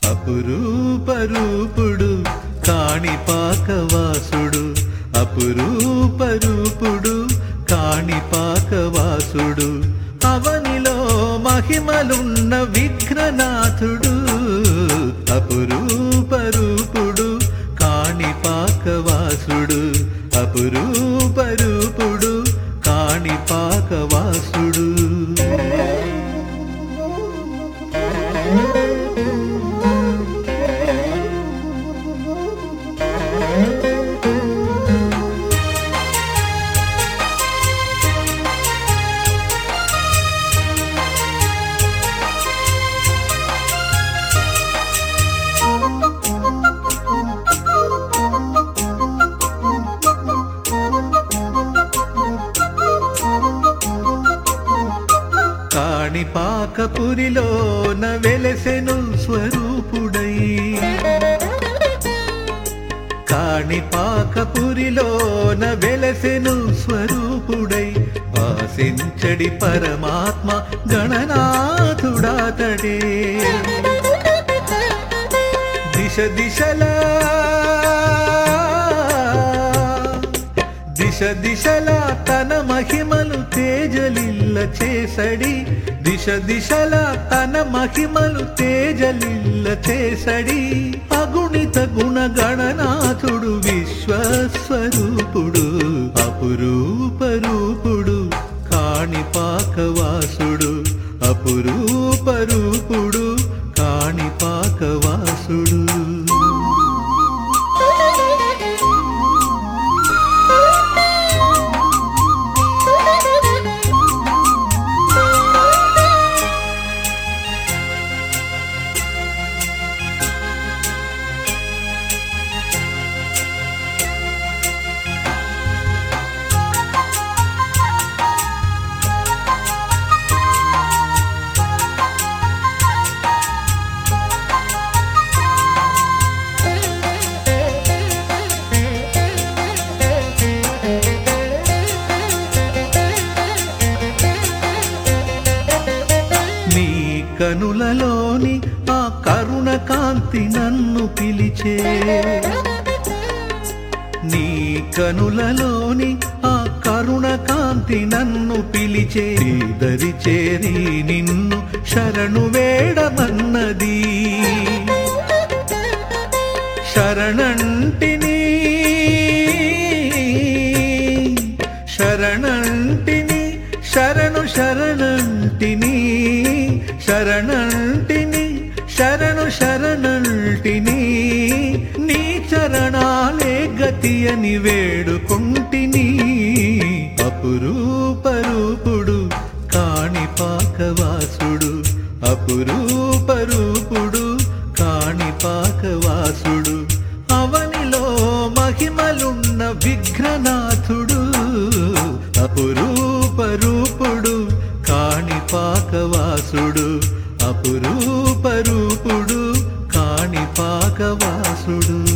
అపురూపరూపుడు కాణిపాకవాసుడు అపురూపరూపుడు కాణిపాకవాసుడు అవనిలో మహిమలున్న విఘ్ననాథుడు అపురూపరూపుడు కాణిపాకవాసుడు అపురూపరూపుడు కాణిపాకవాసుడు కాణిపాకపురిలోన వెలసెను స్వరూపుడై కాణిపాకపురిలోన వెలసెను స్వరూపుడై వాసించడి పరమాత్మ గణనాథుడాతడే దిశ దిశలా దిశ దిశలా తన మహిమలు తేజలిల్ల చేసడి దిశ దిశలా తన మహిమలు తేజలిల్ల చేసడి అగుణిత గుణ గణనాథుడు విశ్వస్వరూపుడు అపురూపరూపుడు కాణిపాకవాసుడు అపురూపరూపుడు కాణిపాకవాసుడు నీ కనులలోని ఆ కరుణ కాంతి నన్ను పిలిచే నీ కనులలోని ఆ కరుణ కాంతి నన్ను పిలిచే దరి చేరి నిన్ను శరణు వేడమన్నది శరణంటిని శరణంటిని శరణు శరణంటిని శరణంటిని శరణు శరణంటిని నీ చరణాలే గతి అని వేడుకుంటిని అపురూపరూపుడు కాణిపాకవాసుడు అపురూపరూపుడు కాణిపాకవాసుడు అవనిలో మహిమలున్న విఘ్ననాథుడు అపురూపరూపుడు కాణిపాకవాసుడు అపురూపరూపుడు కాణిపాకవాసుడు